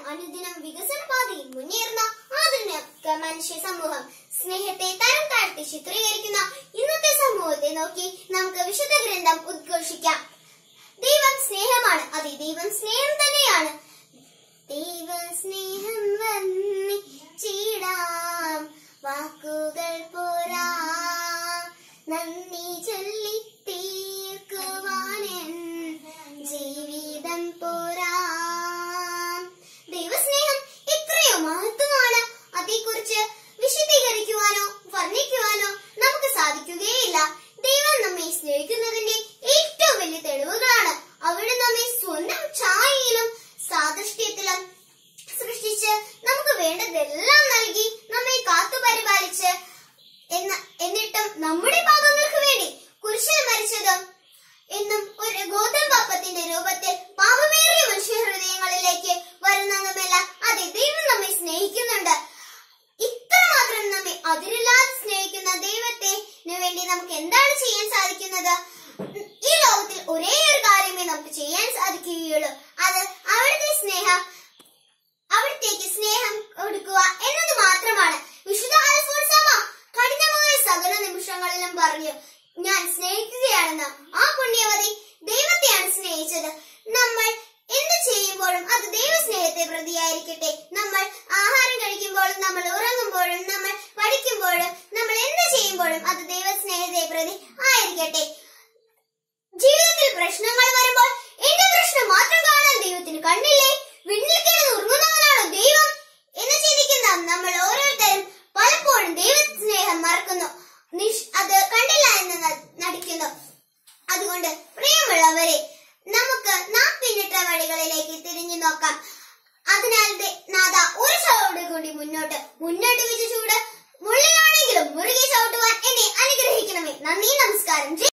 അനുദിനം വികസന പാതയിൽ മുന്നേറുന്ന ആധുനിക മനുഷ്യ സമൂഹം സ്നേഹത്തെ തരം താഴ്ത്തി ചിത്രീകരിക്കുന്ന ഇന്നത്തെ സമൂഹത്തെ നോക്കി നമുക്ക് വിശുദ്ധ ഗ്രന്ഥം ഉദ്ഘോഷിക്കാം ദൈവം സ്നേഹമാണ് അതെ ദൈവം സ്നേഹം തന്നെയാണ് ദൈവ സ്നേഹം വന്നിച്ചിടാം വാക്കുകൾ പോരാ നന്ദി ചൊല്ലി തീർക്കുവാനൻ ജീവിതം പോരാ ദൈവസ്നേഹം എത്രയോ മഹത്വമാണ് അതേക്കുറിച്ച് വിശദീകരിക്കുവാനോ വർണ്ണിക്കുവാനോ നമുക്ക് സാധിക്കുകയില്ല ദൈവം നമ്മെ സ്നേഹിക്കുന്നതിന്റെ ഏറ്റവും വലിയ തെളിവുകളാണ് അവിടെ നമ്മെ സ്വന്തം ഛായയിലും സാദൃശ്യത്തിലും സൃഷ്ടിച്ച് നമുക്ക് വേണ്ടതെല്ലാം നൽകി നമ്മെ കാത്തു പരിപാലിച്ച് എന്ന എന്നിട്ടും നമ്മുടെ പാപങ്ങൾക്ക് വേണ്ടി കുരിശിൽ മരിച്ചതും എന്നും ഒരു ഗോതമ്പപ്പത്തിന്റെ രൂപത്തിൽ പാപമേറിയ മനുഷ്യ ഹൃദയങ്ങളിലേക്ക് വരുന്നതുമെല്ലാം അതെ ദൈവം നമ്മെ സ്നേഹിക്കുന്നുണ്ട് ഇത്രമാത്രം നമ്മെ അതിരില്ലാതെ സ്നേഹിക്കുന്ന ദൈവത്തെ വേണ്ടി നമുക്ക് എന്താണ് ചെയ്യാൻ സാധിക്കുന്നത് ഈ ലോകത്തിൽ ഒരേ ഒരു കാര്യമേ നമുക്ക് ചെയ്യാൻ സാധിക്കുകയുള്ളൂ അത് അവിടുത്തെ സ്നേഹം അവിടത്തേക്ക് സ്നേഹം കൊടുക്കുക എന്നത് മാത്രമാണ് വിശുദ്ധ അൽഫോൻസാമ കഠിനമായ സകല നിമിഷങ്ങളിലും പറഞ്ഞു ഞാൻ സ്നേഹിക്കുകയാണെന്ന് ആ പുണ്യവതി ദൈവത്തെയാണ് സ്നേഹിച്ചത് നമ്മൾ എന്ത് ചെയ്യുമ്പോഴും അത് ദൈവസ്നേഹത്തെ പ്രതിയായിരിക്കട്ടെ നമ്മൾ ആഹാരം കഴിക്കുമ്പോഴും നമ്മൾ ഉറങ്ങുമ്പോഴും നമ്മൾ പഠിക്കുമ്പോഴും നമ്മൾ എന്ത് ചെയ്യുമ്പോഴും അത് ദൈവസ്നേഹത്തെ പ്രതി ആയിരിക്കട്ടെ ജീവിതത്തിൽ പ്രശ്നങ്ങൾ വരുമ്പോൾ എന്റെ പ്രശ്നം മാത്രം കാണാൻ ദൈവത്തിന് കണ്ണില്ലേ വിണ്ണിൽ കിടന്ന് ഉറങ്ങുന്നവനാണോ ദൈവം എന്ന് ചിന്തിക്കുന്ന നമ്മൾ ഓരോരുത്തരും പലപ്പോഴും ദൈവ സ്നേഹം മറക്കുന്നു നിഷ്- അത് കണ്ടില്ല എന്ന് ന- നടിക്കുന്നു അതുകൊണ്ട് പ്രിയമുള്ളവരെ നമുക്ക് നാം പിന്നിട്ട വഴികളിലേക്ക് തിരിഞ്ഞു നോക്കാം അതിനാൽ ദേ- നാഥ ഒരു ചുവട് കൂടി മുന്നോട്ട് മുന്നോട്ട് വെച്ച ചൂട്